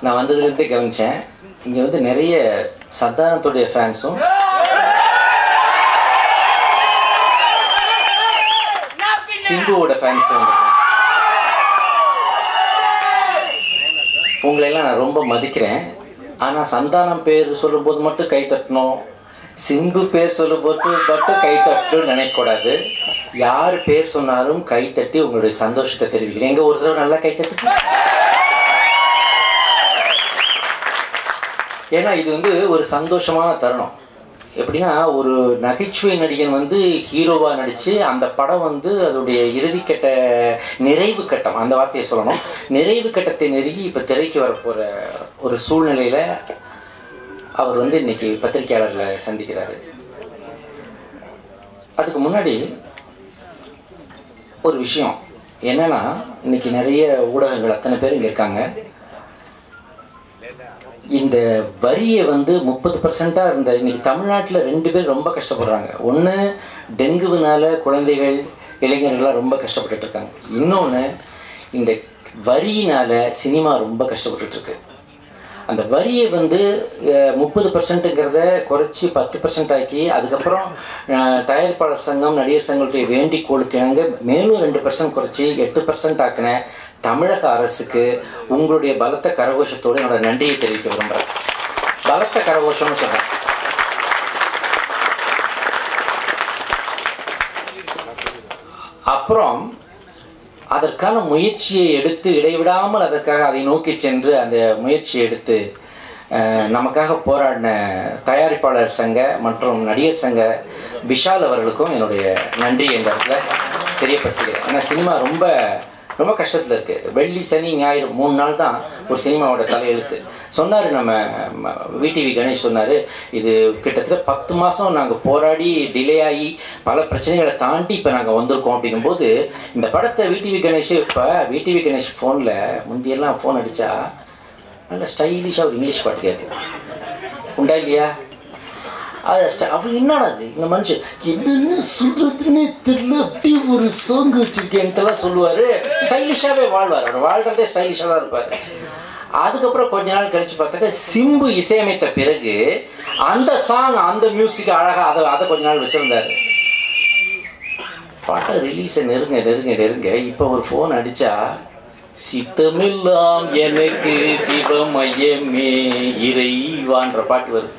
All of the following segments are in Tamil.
நான் வந்ததுலேருந்தே கவனிச்சேன் இங்கே வந்து நிறைய சந்தானத்துடைய ஃபேன்ஸும் சிம்புவோட ஃபேன்ஸும் உங்களையெல்லாம் நான் ரொம்ப மதிக்கிறேன் ஆனால் சந்தானம் பேர் சொல்லும்போது மட்டும் கை தட்டணும் சிம்பு பேர் சொல்லும்போது மட்டும் கை தட்டணும்னு நினைக்கக்கூடாது யார் பேர் சொன்னாலும் கை தட்டி உங்களுடைய சந்தோஷத்தை தெரிவிக்கிறேன் எங்க ஒரு தடவை நல்லா கை தட்டு ஏன்னா இது வந்து ஒரு சந்தோஷமான தருணம் எப்படின்னா ஒரு நகைச்சுவை நடிகன் வந்து ஹீரோவா நடிச்சு அந்த படம் வந்து அதோடைய இறுதிக்கட்ட நிறைவு கட்டம் அந்த வார்த்தையை சொல்லணும் நிறைவு கட்டத்தை நெருங்கி இப்போ திரைக்கு வரப்போற ஒரு சூழ்நிலையில அவர் வந்து இன்னைக்கு பத்திரிகையாளர்களை சந்திக்கிறாரு அதுக்கு முன்னாடி ஒரு விஷயம் என்னன்னா இன்னைக்கு நிறைய ஊடகங்கள் அத்தனை பேர் இங்க இருக்காங்க இந்த வரியை வந்து முப்பது பர்சண்டாக இருந்த இன்னைக்கு தமிழ்நாட்டில் ரெண்டு பேர் ரொம்ப கஷ்டப்படுறாங்க ஒன்று டெங்குவினால குழந்தைகள் இளைஞர்கள்லாம் ரொம்ப கஷ்டப்பட்டுட்டு இருக்காங்க இன்னொன்று இந்த வரியினால சினிமா ரொம்ப கஷ்டப்பட்டுட்டு இருக்கு அந்த வரியை வந்து முப்பது பர்சன்ட்டுங்கிறத குறைச்சி பத்து பர்சன்ட் ஆக்கி அதுக்கப்புறம் அஹ், தயாரிப்பாளர் சங்கம் நடிகர் சங்கத்துடைய வேண்டிக்கோளுக்கு இணங்க மேலும் ரெண்டு பர்சன்ட் குறைச்சி எட்டு பர்சன்ட் ஆக்கின தமிழக அரசுக்கு உங்களுடைய பலத்த கரகோஷத்தோடு என்னோட நன்றியை தெரிவிக்க விரும்புகிறேன் பலத்த கரகோஷம்னு சொல்கிறேன் அப்புறம் அதற்கான முயற்சியை எடுத்து இடைவிடாமல் அதற்காக அதை நோக்கி சென்று அந்த முயற்சியை எடுத்து அஹ், நமக்காக போராடின தயாரிப்பாளர் சங்க மற்றும் நடிகர் சங்க விஷால் அவர்களுக்கும் என்னுடைய நன்றி இந்த இடத்துல தெரியப்படுத்துகிறேன் ஏன்னா சினிமா ரொம்ப ரொம்ப கஷ்டத்தில் இருக்குது வெள்ளி சனி ஞாயிறு மூணு நாள் தான் ஒரு சினிமாவோட தலையெழுத்து சொன்னார் நம்ம விடிவி கணேஷ் சொன்னார் இது கிட்டத்தட்ட பத்து மாதம் நாங்கள் போராடி டிலே ஆகி பல பிரச்சனைகளை தாண்டி இப்போ நாங்கள் வந்திருக்கோம் அப்படிங்கும்போது இந்த படத்தை விடிவி கணேஷ் இப்போ விடிவி கணேஷ் ஃபோனில் முந்தியெல்லாம் ஃபோன் அடித்தா நல்ல ஸ்டைலிஷாக ஒரு இங்கிலீஷ் பாட்டு கேட்கும் உண்டா இல்லையா அது ஸ்ட- அப்படி என்னடா அது இந்த மனுஷன் என்னன்னு சொல்றதுன்னே தெரியல அப்படியே ஒரு சாங் வச்சிருக்கேன்ட்டுலாம் சொல்லுவாரு ஸ்டைலிஷாவே வாழ்வார் அவர் வாழ்றதே ஸ்டைலிஷாக தான் இருப்பார் அதுக்கப்புறம் கொஞ்ச நாள் கழிச்சு பார்த்தாக்க சிம்பு இசையமைத்த பிறகு அந்த சாங் அந்த மியூசிக் அழகா அதை அதை கொஞ்ச நாள் வச்சிருந்தாரு படம் ரிலீஸை நெருங்க நெருங்க நெருங்க இப்போ ஒரு ஃபோன் அடிச்சா சித்தமெல்லாம் எனக்கு சிவமயமே இறைவான்ற பாட்டு வருது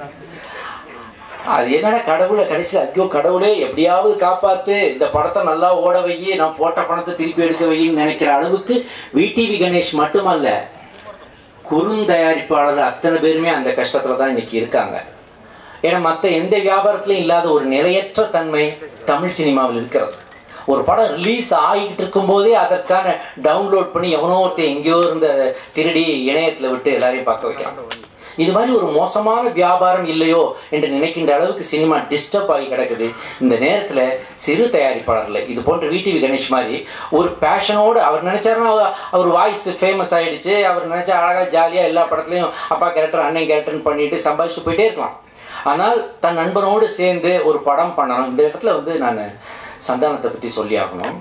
அது என்னடா கடவுளை கடைசி ஐயோ கடவுளே எப்படியாவது காப்பாத்து இந்த படத்தை நல்லா ஓட வை நான் போட்ட பணத்தை திருப்பி எடுக்க வைன்னு நினைக்கிற அளவுக்கு விடிவி கணேஷ் மட்டுமல்ல குறுந்தயாரிப்பாளர் அத்தனை பேருமே அந்த கஷ்டத்துல தான் இன்னைக்கு இருக்காங்க ஏன்னா மற்ற எந்த வியாபாரத்திலையும் இல்லாத ஒரு நிலையற்ற தன்மை தமிழ் சினிமாவில் இருக்கிறது ஒரு படம் ரிலீஸ் ஆகிட்டு இருக்கும்போதே அதற்கான டவுன்லோட் பண்ணி எவனோ ஒருத்தன் எங்கேயோ இருந்த திருடி இணையத்தில் விட்டு எல்லாரையும் பார்க்க வைக்கிறான் இது மாதிரி ஒரு மோசமான வியாபாரம் இல்லையோ என்று நினைக்கின்ற அளவுக்கு சினிமா டிஸ்டர்ப் ஆகி கிடக்குது இந்த நேரத்தில் சிறு தயாரிப்பாளர்ல இது போன்ற விடிவி கணேஷ் மாதிரி ஒரு பேஷனோடு அவர் நினைச்சாருன்னா அவர்- அவர் வாய்ஸ் ஃபேமஸ் ஆயிடுச்சு அவர் நினைச்சா அழகாக ஜாலியாக எல்லா படத்துலையும் அப்பா கேரக்டர் அண்ணன் கேரக்டர்னு பண்ணிட்டு சம்பாதிச்சு போயிட்டே இருக்கலாம் ஆனால் தன் நண்பனோடு சேர்ந்து ஒரு படம் பண்ணணும் இந்த இடத்துல வந்து நான் சந்தானத்தை பற்றி சொல்லி ஆகணும்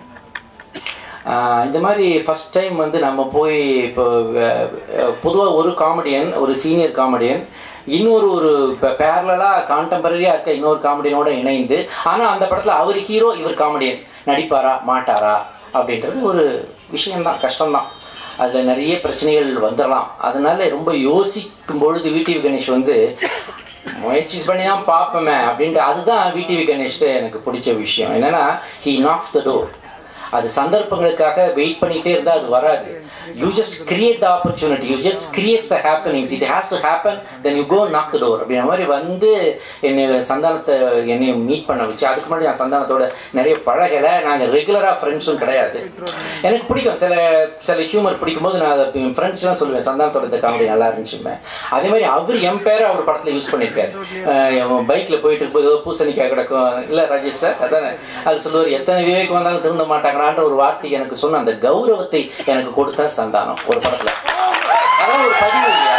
ஆஹ் இந்த மாதிரி ஃபஸ்ட் டைம் வந்து நம்ம போய் இப்போ பொதுவாக ஒரு காமெடியன் ஒரு சீனியர் காமெடியன் இன்னொரு ஒரு இப்போ பேரலாக கான்டெம்பரரியாக இருக்க இன்னொரு காமெடியனோட இணைந்து ஆனால் அந்த படத்தில் அவர் ஹீரோ இவர் காமெடியன் நடிப்பாரா மாட்டாரா அப்படின்றது ஒரு விஷயம்தான் கஷ்டம்தான் அதில் நிறைய பிரச்சனைகள் வந்துடலாம் அதனால ரொம்ப யோசிக்கும் பொழுது விடிவி கணேஷ் வந்து முயற்சி பண்ணி தான் பார்ப்போமே அப்படின்ட்டு அதுதான் விடிவி கணேஷ் எனக்கு பிடிச்ச விஷயம் என்னன்னா ஹி நாக்ஸ் த டோர் அது சந்தர்ப்பங்களுக்காக வெயிட் பண்ணிட்டே இருந்தா அது வராது you just create the opportunity you just creates the happenings it has to happen then you go knock the door அப்படின்ற மாதிரி வந்து என்னை சந்தானத்தை என்னை மீட் பண்ண வச்சு அதுக்கு முன்னாடி நான் சந்தானத்தோட நிறைய பழகலை நாங்கள் ரெகுலராக ஃப்ரெண்ட்ஸும் கிடையாது எனக்கு பிடிக்கும் சில சில ஹியூமர் பிடிக்கும்போது நான் அதை என் ஃப்ரெண்ட்ஸ்லாம் சொல்லுவேன் சந்தானத்தோட இந்த காமெடி நல்லா இருந்துச்சுமே அதே மாதிரி அவர் என் பேரை அவர் படத்தில் யூஸ் பண்ணியிருக்காரு பைக்கில் போயிட்டு இருக்கும்போது ஏதோ பூசணிக்காய் கிடக்கும் இல்லை ராஜேஷ் சார் அதானே அது சொல்லுவார் எத்தனை விவேக் வந்தாலும் திருந்த மாட்டாங்களான்ற ஒரு வார்த்தை எனக்கு சொன்ன அந்த கௌரவத்தை எனக்கு கொடுத்தார் சந்தானம் ஒரு படத்தில் அதான் ஒரு பதிவு இல்லையா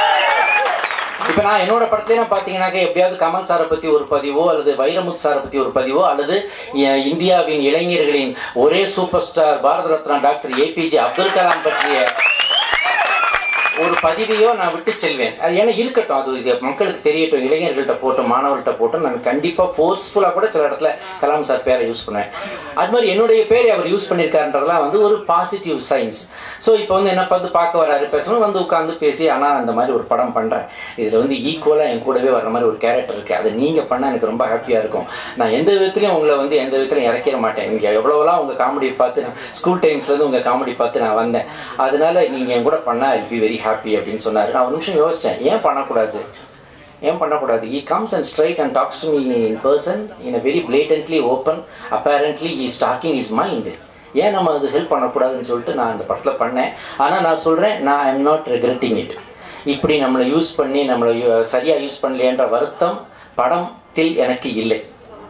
இப்போ நான் என்னோட படத்துலேயே பார்த்தீங்கன்னாக்க எப்படியாவது கமல் சாரை பற்றி ஒரு பதிவோ அல்லது வைரமுத்து சாரை பற்றி ஒரு பதிவோ அல்லது இ- இந்தியாவின் இளைஞர்களின் ஒரே super star Bharat Ratna doctor APJ Abdul Kalam பற்றிய ஒரு பதிவையோ நான் விட்டு செல்வேன் அது ஏன்னா இருக்கட்டும் அது இது மக்களுக்கு தெரியட்டும் இளைஞர்கள்ட்ட போட்டும் மாணவர்கள்ட்ட போட்டும் நான் கண்டிப்பாக ஃபோர்ஸ்ஃபுல்லாக கூட சில இடத்துல கலாம் சார் பேரை யூஸ் பண்ணுவேன் அது மாதிரி என்னுடைய பேரை அவர் யூஸ் பண்ணியிருக்காருன்றதுலாம் வந்து ஒரு பாசிட்டிவ் சயின்ஸ் ஸோ இப்போ வந்து என்ன பார்த்து பார்க்க வராரு பேசணும் வந்து உட்காந்து பேசி ஆனால் அந்த மாதிரி ஒரு படம் பண்ணுறேன் இதில் வந்து ஈக்குவலாக என் கூடவே வர்ற மாதிரி ஒரு கேரக்டர் இருக்குது அதை நீங்கள் பண்ணால் எனக்கு ரொம்ப ஹாப்பியாக இருக்கும் நான் எந்த விதத்துலையும் உங்களை வந்து எந்த விதத்துலையும் இறக்கிட மாட்டேன் இங்கே எவ்வளோலாம் உங்கள் காமெடி பார்த்து நான் ஸ்கூல் டைம்ஸ்லேருந்து உங்கள் காமெடி பார்த்து நான் வந்தேன் அதனால நீங்கள் என் கூட பண்ணால் ஐ பி வெரி ஹாப்பி அப்படின்னு சொன்னார் நான் ஒரு நிமிஷம் யோசித்தேன் ஏன் பண்ணக்கூடாது ஏன் பண்ணக்கூடாது he comes and straight and talks to me in person in a very blatantly open apparently he stalking is mind ஏன் நம்ம அது ஹெல்ப் பண்ணக்கூடாதுன்னு சொல்லிட்டு நான் இந்த படத்தில் பண்ணேன் ஆனால் நான் சொல்கிறேன் நான் I am not regretting it இப்படி நம்மளை யூஸ் பண்ணி நம்மளை சரியாக யூஸ் பண்ணலையன்ற வருத்தம் படத்தில் எனக்கு இல்லை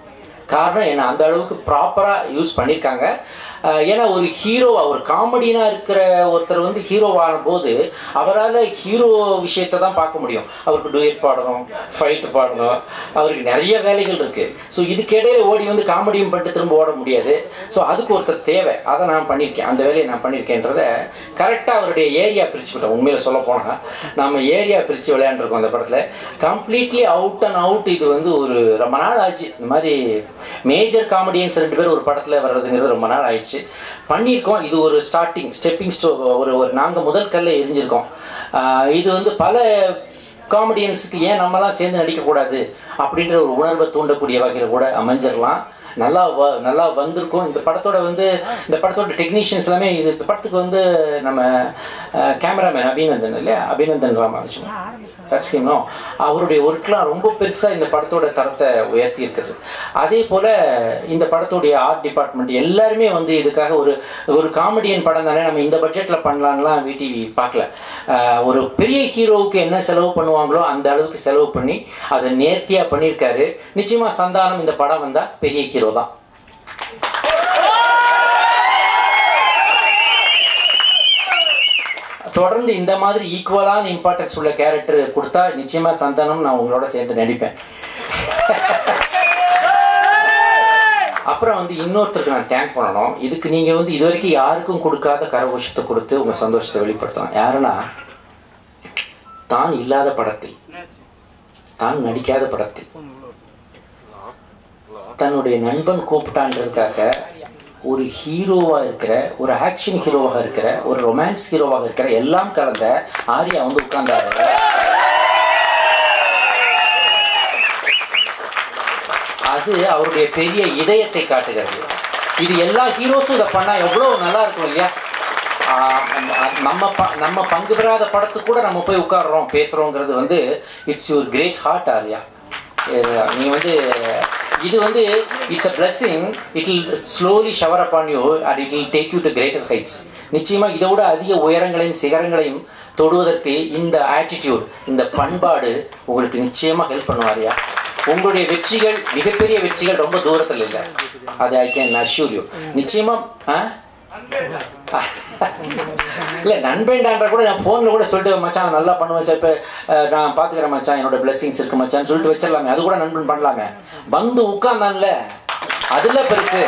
காரணம் என்ன அந்த அளவுக்கு ப்ராப்பராக யூஸ் பண்ணியிருக்காங்க அஹ் ஏன்னா ஒரு ஹீரோ ஒரு காமெடினா இருக்கிற ஒருத்தர் வந்து ஹீரோவான போது அவரால் ஹீரோ விஷயத்தை தான் பார்க்க முடியும் அவருக்கு டூயட் பாடணும் ஃபைட்டு பாடணும் அவருக்கு நிறைய வேலைகள் இருக்குது ஸோ இதுக்கிடையில ஓடி வந்து காமெடியும் பண்ணிட்டு திரும்ப ஓட முடியாது ஸோ அதுக்கு ஒருத்தர் தேவை அதை நான் பண்ணியிருக்கேன் அந்த வேலையை நான் பண்ணியிருக்கேன்றத கரெக்டாக அவருடைய ஏரியா பிரிச்சுக்கிட்டோம் உண்மையில் சொல்ல போனால் நம்ம ஏரியா பிரித்து விளையாண்டுருக்கோம் அந்த படத்தில் கம்ப்ளீட்லி அவுட் அண்ட் அவுட் இது வந்து ஒரு ரொம்ப நாள் ஆச்சு இந்த மாதிரி மேஜர் காமெடியன்ஸ் ரெண்டு பேர் ஒரு படத்தில் வர்றதுங்கிறது ரொம்ப நாள் ஆயிடுச்சு பண்ணியிருக்கோம் இது ஒரு ஸ்டார்டிங் ஸ்டெப்பிங் ஸ்டோ ஒரு ஒரு நாங்கள் முதல் கல்லை எரிஞ்சிருக்கோம் ஆஹ் இது வந்து பல காமெடியன்ஸுக்கு ஏன் நம்மலாம் சேர்ந்து நடிக்கக்கூடாது அப்படின்ற ஒரு உணர்வை தூண்டக்கூடிய வகையில் கூட அமைஞ்சிடலாம் நல்லா வ நல்லா வந்திருக்கும் இந்த படத்தோட வந்து இந்த படத்தோட டெக்னீஷியன்ஸ் எல்லாமே இது இந்த படத்துக்கு வந்து நம்ம கேமராமேன் அபிநந்தன் இல்லையா அபிநந்தன் ராமானுஜம் ரசிகனும் அவருடைய ஒர்க்லாம் ரொம்ப பெருசாக இந்த படத்தோட தரத்தை உயர்த்தி இருக்குது அதே போல் இந்த படத்தோடைய ஆர்ட் டிபார்ட்மெண்ட் எல்லாருமே வந்து இதுக்காக ஒரு ஒரு காமெடியன் படம் தானே நம்ம இந்த பட்ஜெட்டில் பண்ணலான்லாம் விடிவி பார்க்கல ஆஹ் ஒரு பெரிய ஹீரோவுக்கு என்ன செலவு பண்ணுவாங்களோ அந்த அளவுக்கு செலவு பண்ணி அதை நேர்த்தியாக பண்ணியிருக்காரு நிச்சயமாக சந்தானம் இந்த படம் வந்தால் பெரிய ஹீரோ தான் தொடர்ந்து இந்த மாதிரி ஈக்குவலான இம்பார்ட்டன்ஸ் உள்ள கேரக்டர் கொடுத்தா நிச்சயமா சந்தானம் நான் உங்களோட சேர்ந்து நடிப்பேன் அப்புறம் வந்து இன்னொருத்தருக்கு நான் தேங்க் பண்ணணும் இதுக்கு நீங்க வந்து இது வரைக்கும் யாருக்கும் கொடுக்காத கரகோஷத்தை கொடுத்து உங்க சந்தோஷத்தை வெளிப்படுத்தலாம் யாருன்னா தான் இல்லாத படத்தில் தான் நடிக்காத படத்தில் தன்னுடைய நண்பன் கூப்பிட்டான்றதுக்காக ஒரு ஹீரோவாக இருக்கிற ஒரு ஆக்ஷன் ஹீரோவாக இருக்கிற ஒரு ரொமான்ஸ் ஹீரோவாக இருக்கிற எல்லாம் கலந்த ஆர்யா வந்து உட்கார்ந்தாரு அது அவருடைய பெரிய இதயத்தை காட்டுகிறது இது எல்லா ஹீரோஸும் இதை பண்ணா எவ்வளவு நல்லா இருக்கும் இல்லையா ஆஹ் நம்ம ப- நம்ம பங்கு பெறாத படத்துக்கு கூட நம்ம போய் உட்கார்றோம் பேசுறோங்கிறது வந்து it's your great heart Arya அஹ் நீ வந்து இது வந்து it's a blessing it will slowly shower upon you and it will take you to greater heights நிச்சயமாக இதை விட அதிக உயரங்களையும் சிகரங்களையும் தொடுவதற்கு இந்த ஆட்டிடியூட் இந்த பண்பாடு உங்களுக்கு நிச்சயமாக ஹெல்ப் பண்ணுவாரியா உங்களுடைய வெற்றிகள் மிகப்பெரிய வெற்றிகள் ரொம்ப தூரத்தில் இல்லை அது ஐ கேன் அஷ்யூர் யூ நிச்சயமா ஆ இல்லை நண்பன்டான்ற கூட நான் ஃபோனில் கூட சொல்லிட்டு மச்சான் நல்லா பண்ணுவேன் சார் இப்போ நான் பார்த்துக்கிறேன் மச்சான் என்னோட பிளெஸிங்ஸ் இருக்கு மச்சான்னு சொல்லிட்டு வச்சிடலாமே அது கூட நண்பன் பண்ணலாமே வந்து உட்கார்ந்தான்ல அதுல பெருசு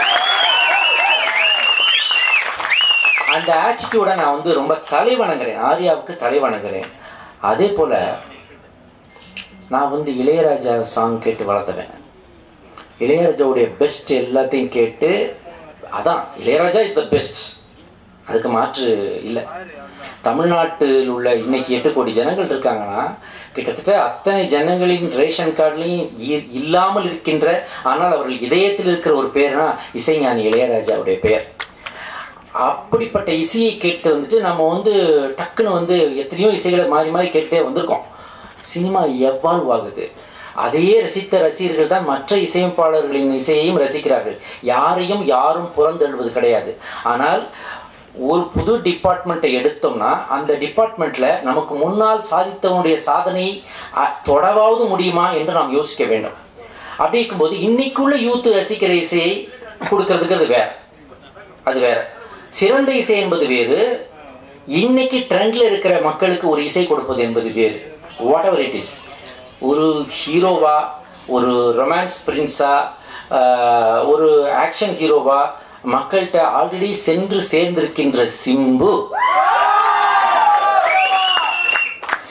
அந்த ஆட்டிடியூடை நான் வந்து ரொம்ப தலை வணங்குறேன் ஆர்யாவுக்கு தலை வணங்குறேன் அதே போல நான் வந்து இளையராஜா சாங் கேட்டு வளர்த்தவன் இளையராஜாவுடைய பெஸ்ட் எல்லாத்தையும் கேட்டு அதான் இளையராஜா இஸ் த பெஸ்ட் அதுக்கு மாற்று இல்லை தமிழ்நாட்டில் உள்ள இன்னைக்கு எட்டு கோடி ஜனங்கள் இருக்காங்கன்னா கிட்டத்தட்ட அத்தனை ஜனங்களின் ரேஷன் கார்டுலையும் இ- இல்லாமல் இருக்கின்ற ஆனால் அவர்கள் இதயத்தில் இருக்கிற ஒரு பேர்னா இசைஞானி இளையராஜாவுடைய பெயர் அப்படிப்பட்ட இசையை கேட்டு வந்துட்டு நம்ம வந்து டக்குன்னு வந்து எத்தனையோ இசைகளை மாறி மாறி கேட்டே வந்திருக்கோம் சினிமா எவ்வால்வ் ஆகுது அதையே ரசித்த ரசிகர்கள் தான் மற்ற இசையமைப்பாளர்களின் இசையையும் ரசிக்கிறார்கள் யாரையும் யாரும் புறந்தள்ளுவது கிடையாது ஆனால் ஒரு புது டிபார்ட்மெண்ட்டை எடுத்தோம்னா அந்த டிபார்ட்மெண்ட்ல நமக்கு முன்னால் சாதித்தவனுடைய சாதனையை அ, தொடவாவது முடியுமா என்று நாம் யோசிக்க வேண்டும் அப்படி இருக்கும்போது இன்னைக்குள்ள யூத் ரசிக்கிற இசையை கொடுக்கறதுக்கு அது வேற அது வேற சிறந்த இசை என்பது வேறு இன்னைக்கு ட்ரெண்ட்ல இருக்கிற மக்களுக்கு ஒரு இசை கொடுப்பது என்பது வேறு வாட் எவர் இட் இஸ் ஒரு ஹீரோவா ஒரு ரொமான்ஸ் பிரின்ஸா ஒரு ஆக்ஷன் ஹீரோவா மக்கள்கிட்ட ஆல்ரெடி சென்று சேர்ந்திருக்கின்ற சிம்பு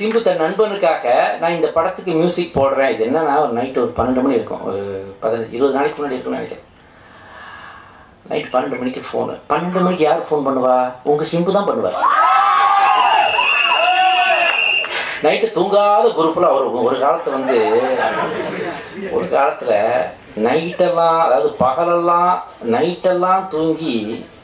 சிம்பு தன் நண்பனுக்காக நான் இந்த படத்துக்கு மியூசிக் போடுறேன் இது என்னன்னா ஒரு நைட்டு ஒரு பன்னெண்டு மணி இருக்கும் ஒரு பதினஞ்சு இருபது நாளைக்கு முன்னாடி இருக்கும்னு நினைக்கிறேன் நைட் பன்னெண்டு மணிக்கு ஃபோனு பன்னெண்டு மணிக்கு யார் ஃபோன் பண்ணுவா உங்கள் சிம்பு தான் பண்ணுவார் நைட்டு தூங்காத குரூப்பில் அவர் ஒரு காலத்தில் வந்து ஒரு காலத்தில் நைட்டெல்லாம் அதாவது பகலெல்லாம் நைட்டெல்லாம் தூங்கி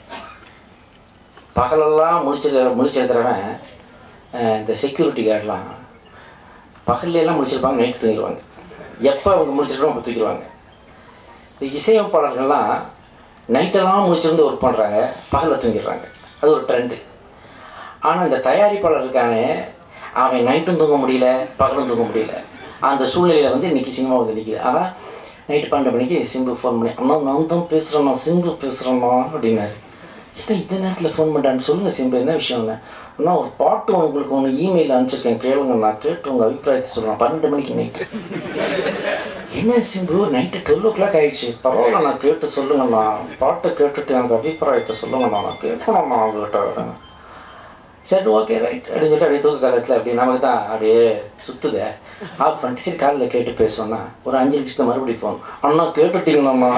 பகலெல்லாம் முழிச்சிருக்கிற முழிச்சிருக்கிறவன் அஹ், இந்த செக்யூரிட்டி கார்டெலாம் பகல்ல எல்லாம் முடிச்சிருப்பாங்க நைட்டு தூங்கிடுவாங்க எப்போ அவங்க முடிச்சிருக்கோம் அப்போ தூக்கிடுவாங்க இந்த இசையமைப்பாளர்கள்லாம் நைட்டெல்லாம் முடிச்சிருந்து ஒர்க் பண்ணுறாங்க பகலில் தூங்கிடுறாங்க அது ஒரு ட்ரெண்டு ஆனால் இந்த தயாரிப்பாளர் இருக்கானே அவன் நைட்டும் தூங்க முடியல பகலும் தூங்க முடியல அந்த சூழ்நிலையில் வந்து இன்னைக்கு சினிமா வந்து நிற்கிது ஆனால் நைட்டு பன்னெண்டு மணிக்கு சிம்பு ஃபோன் பண்ணி அண்ணா நான் தான் பேசுகிறேண்ணா சிம்பு பேசுகிறேண்ணா அப்படின்னாரு என்ன இந்த நேரத்தில் ஃபோன் பண்ணுறான்னு சொல்லுங்கள் சிம்பு என்ன விஷயம்னு அண்ணா ஒரு பாட்டு உங்களுக்கு ஒன்று இமெயில் அனுப்பிச்சிருக்கேன் கேளுங்க நான் கேட்டு உங்கள் அபிப்பிராயத்தை சொல்கிறேன் பன்னெண்டு மணிக்கு நைட்டு என்ன Simbu night twelve o'clock ஆயிடுச்சு பரவாயில்ல நான் கேட்டு சொல்லுங்கண்ணா பாட்டை கேட்டுட்டு எனக்கு அபிப்பிராயத்தை சொல்லுங்கண்ணா நான் கேட்கணும்ண்ணா அவங்ககிட்ட சரி ஓகே ரைட் அப்படின்னு சொல்லிட்டு அப்படியே தூக்க காலத்தில் அப்படி நமக்கு தான் அப்படியே சுற்றுதே ஆஃப் பண்ணிட்டு சரி காலையில் கேட்டு பேசணும்னா ஒரு அஞ்சு நிமிஷத்தை மறுபடியும் ஃபோன் அண்ணா கேட்டுட்டீங்களாம்மா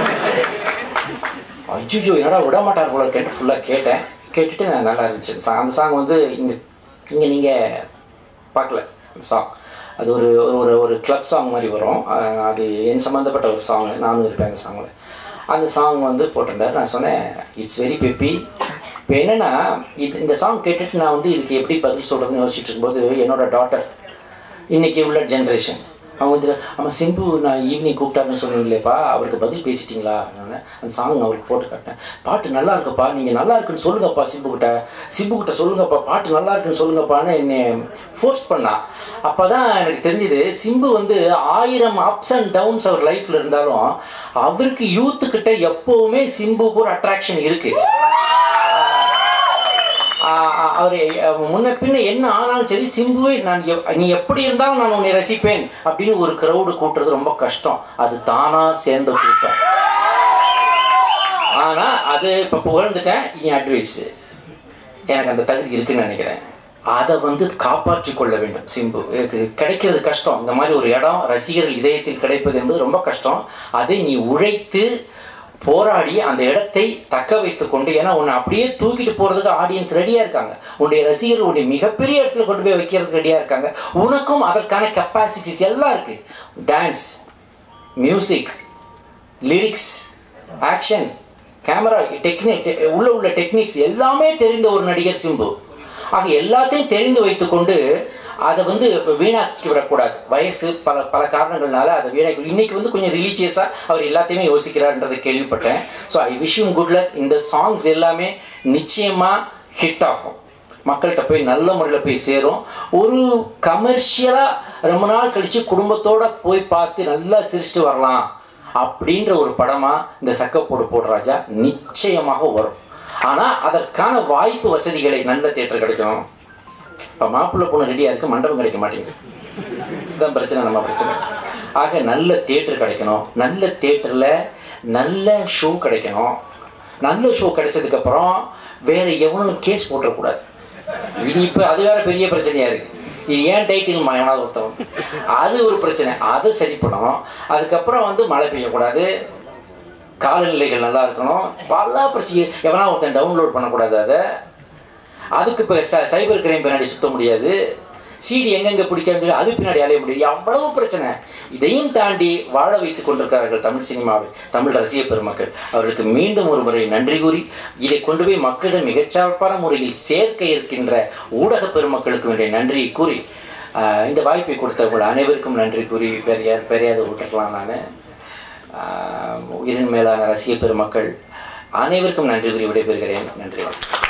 ஐயோ என்னடா விட மாட்டார் போல கேட்டு ஃபுல்லாக கேட்டேன் கேட்டுட்டு நான் நல்லா இருந்துச்சு அந்த song- அந்த சாங் வந்து இங்கே இங்கே நீங்கள் பார்க்கல அந்த சாங் அது ஒரு ஒரு ஒரு ஒரு கிளப் சாங் மாதிரி வரும் அஹ் அது என் சம்மந்தப்பட்ட ஒரு சாங் நானும் இருப்பேன் அந்த சாங்கில் அந்த சாங் வந்து போட்டிருந்தார் நான் சொன்னேன் இட்ஸ் வெரி பெப்பி இப்போ என்னென்னா இந்த சாங் கேட்டுட்டு நான் வந்து இதுக்கு எப்படி பதில் சொல்கிறதுன்னு யோசிச்சுட்டு இருக்கும்போது என்னோட டாட்டர் இன்னைக்கு உள்ள ஜென்ரேஷன் அவங்க வந்து ஆமாம் சிம்பு நான் ஈவினிங் கூப்பிட்டாருன்னு சொன்னீங்களேப்பா அவருக்கு பதில் பேசிட்டீங்களா நான் அந்த சாங் அவருக்கு போட்டு காட்டினேன் பாட்டு நல்லா இருக்குப்பா நீங்கள் நல்லா இருக்குன்னு சொல்லுங்கப்பா சிம்பு கிட்ட சிம்பு கிட்ட சொல்லுங்கப்பா பாட்டு நல்லா இருக்குன்னு சொல்லுங்கப்பான்னு என்னை ஃபோர்ஸ் பண்ணா அப்போ தான் எனக்கு தெரிஞ்சுது சிம்பு வந்து ஆயிரம் அப்ஸ் அண்ட் டவுன்ஸ் அவர் லைஃப்பில் இருந்தாலும் அவருக்கு யூத்துக்கிட்ட எப்போவுமே சிம்புக்கு ஒரு அட்ராக்ஷன் இருக்குது அவர் முன்ன பின்ன என்ன ஆனாலும் சரி சிம்புவை நான் எப்- நீ எப்படி இருந்தாலும் நான் உன்னை ரசிப்பேன் அப்படின்னு ஒரு கிரௌடு கூட்டுறது ரொம்ப கஷ்டம் அது தானா சேர்ந்த கூட்டம் ஆனா அது இப்ப புகழ்ந்துட்டேன் என் அட்வைஸ் எனக்கு அந்த தகுதி இருக்குன்னு நினைக்கிறேன் அதை வந்து காப்பாற்றிக் கொள்ள வேண்டும் சிம்பு எனக்கு கிடைக்கிறது கஷ்டம் இந்த மாதிரி ஒரு இடம் ரசிகர்கள் இதயத்தில் கிடைப்பது என்பது ரொம்ப கஷ்டம் அதை நீ உழைத்து போராடி அந்த இடத்தை தக்க வைத்துக் கொண்டு ஏன்னா உன்னை அப்படியே தூக்கிட்டு போறதுக்கு ஆடியன்ஸ் ரெடியா இருக்காங்க உன்னுடைய ரசிகர்கள் உன்னை மிகப்பெரிய இடத்துல கொண்டு போய் வைக்கிறதுக்கு ரெடியா இருக்காங்க உனக்கும் அதற்கான கெப்பாசிட்டிஸ் எல்லாம் இருக்கு dance music lyrics action camera technique உள்ள உள்ள டெக்னிக்ஸ் எல்லாமே தெரிந்த ஒரு நடிகர் சிம்பு ஆக எல்லாத்தையும் தெரிந்து வைத்துக்கொண்டு அதை வந்து வீணாக்கி விடக்கூடாது வயசு பல பல காரணங்கள்னால அதை வீணாக்கி இன்னைக்கு வந்து கொஞ்சம் ரிலீஜியஸாக அவர் எல்லாத்தையுமே யோசிக்கிறார்ன்றதை கேள்விப்பட்டேன் so I wish you good luck இந்த சாங்ஸ் எல்லாமே நிச்சயமாக ஹிட் ஆகும் மக்கள்கிட்ட போய் நல்ல முறையில் போய் சேரும் ஒரு கமர்ஷியலாக ரொம்ப நாள் கழித்து குடும்பத்தோட போய் பார்த்து நல்லா சிரிச்சுட்டு வரலாம் அப்படின்ற ஒரு படமாக இந்த சக்கப்போடு போடு ராஜா நிச்சயமாக வரும் ஆனால் அதற்கான வாய்ப்பு வசதிகளை நல்ல தேட்டர் கிடைக்கணும் இப்போ மாப்பிள்ளை பொண்ணு ரெடியாக இருக்கு மண்டபம் கிடைக்க மாட்டேங்குது இதுதான் பிரச்சனை நம்ம பிரச்சனை ஆக நல்ல தேட்டர் கிடைக்கணும் நல்ல தேட்டரில் நல்ல ஷோ கிடைக்கணும் நல்ல ஷோ கிடைச்சதுக்கப்புறம் வேற எவனும் கேஸ் போட்டுறக்கூடாது இது இப்போ அது வேற பெரிய பிரச்சனையா இருக்கு இது ஏன் டைட்டில் எவனாவது ஒருத்தவன் அது ஒரு பிரச்சனை அதை சரி பண்ணணும் அதுக்கப்புறம் வந்து மழை பெய்யக்கூடாது காலநிலைகள் நல்லா இருக்கணும் பல பிரச்சனை எவனா ஒருத்தன் டவுன்லோட் பண்ணக்கூடாது அதை அதுக்கு இப்போ ச சைபர் கிரைம் பின்னாடி சுத்த முடியாது சிடி எங்கெங்கே பிடிக்காதுன்னு சொல்லி அது பின்னாடி அலைய முடியாது அவ்வளவு பிரச்சனை இதையும் தாண்டி வாழ வைத்துக் கொண்டிருக்கிறார்கள் தமிழ் சினிமாவை தமிழ் ரசிக பெருமக்கள் அவர்களுக்கு மீண்டும் ஒரு முறை நன்றி கூறி இதை கொண்டு போய் மக்களிடம் மிகச்சிறப்பான முறையில் சேர்க்க இருக்கின்ற ஊடக பெருமக்களுக்கு வேண்டிய நன்றியை கூறி ஆஹ், இந்த வாய்ப்பை கொடுத்தவர்கள் அனைவருக்கும் நன்றி கூறி வேற யார் பெரியாத விட்டுருக்கலாம் நான் உயிரின் மேலான ரசிக பெருமக்கள் அனைவருக்கும் நன்றி கூறி விடைபெறுகிறேன் நன்றி வணக்கம்